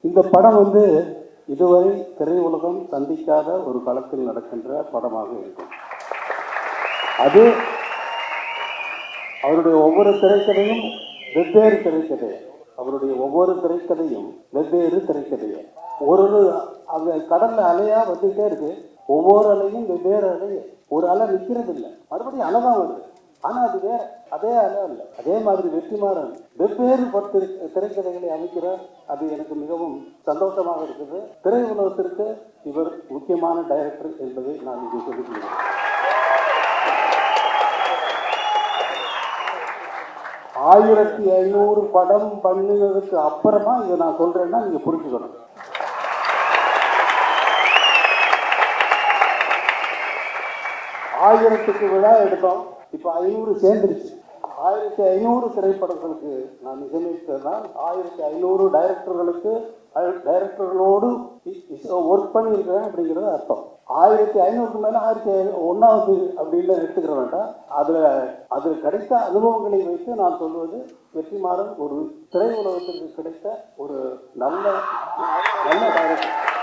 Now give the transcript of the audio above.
இந்த படம் வந்து இதுவரை திரையுலகம் சந்திக்காத ஒரு களத்தில் நடக்கின்ற படமாக இருக்கும் அது அவருடைய ஒவ்வொரு திரைக்கதையும் வெவ்வேறு திரைக்கதை அவருடைய ஒவ்வொரு திரைக்கதையும் வெவ்வேறு திரைக்கதையை ஒரு ஒரு அந்த கடல்ல அலையா வந்துகிட்டே இருக்கு ஒவ்வொரு அலையும் வெவ்வேறு அலை ஒரு அலை நிற்கிறது இல்லை மறுபடியும் அலை தான் வருது ஆனா அது வேற அதே அலை அல்ல அதே மாதிரி வெற்றிமாறன் வெவ்வேறு பத்து திரைக்கதைகளை அமைக்கிறார் அது எனக்கு மிகவும் சந்தோஷமாக இருக்குது திரை உலகத்திற்கு இவர் முக்கியமான டைரக்டர் என்பதை நான் இங்கே சொல்லிக்கிறேன் ஆயிரத்தி ஐநூறு படம் பண்ணினதுக்கு அப்புறமா இதை நான் சொல்றேன்னா நீங்க புரிஞ்சுக்கணும் ஆயிரத்துக்கு விழா எடுத்தோம் இப்போ ஐநூறு சேர்ந்துருச்சு ஆயிரத்தி ஐநூறு திரைப்படங்களுக்கு நான் நிகழ்ச்சினால் ஆயிரத்தி ஐநூறு டைரக்டர்களுக்கு டைரக்டர்களோடு ஒர்க் பண்ணியிருக்கிறேன் அப்படிங்கிறது அர்த்தம் ஆயிரத்தி ஐநூறுக்கு மேலே ஆயிரத்தி ஒன்றாவது அப்படின்னு எடுத்துக்கிற வேண்டாம் அதில் அதில் கிடைத்த அனுபவங்களை வைத்து நான் சொல்வது வெற்றிமாறன் ஒரு திரை உலகத்திற்கு கிடைத்த ஒரு நல்ல நல்ல டைரக்டர்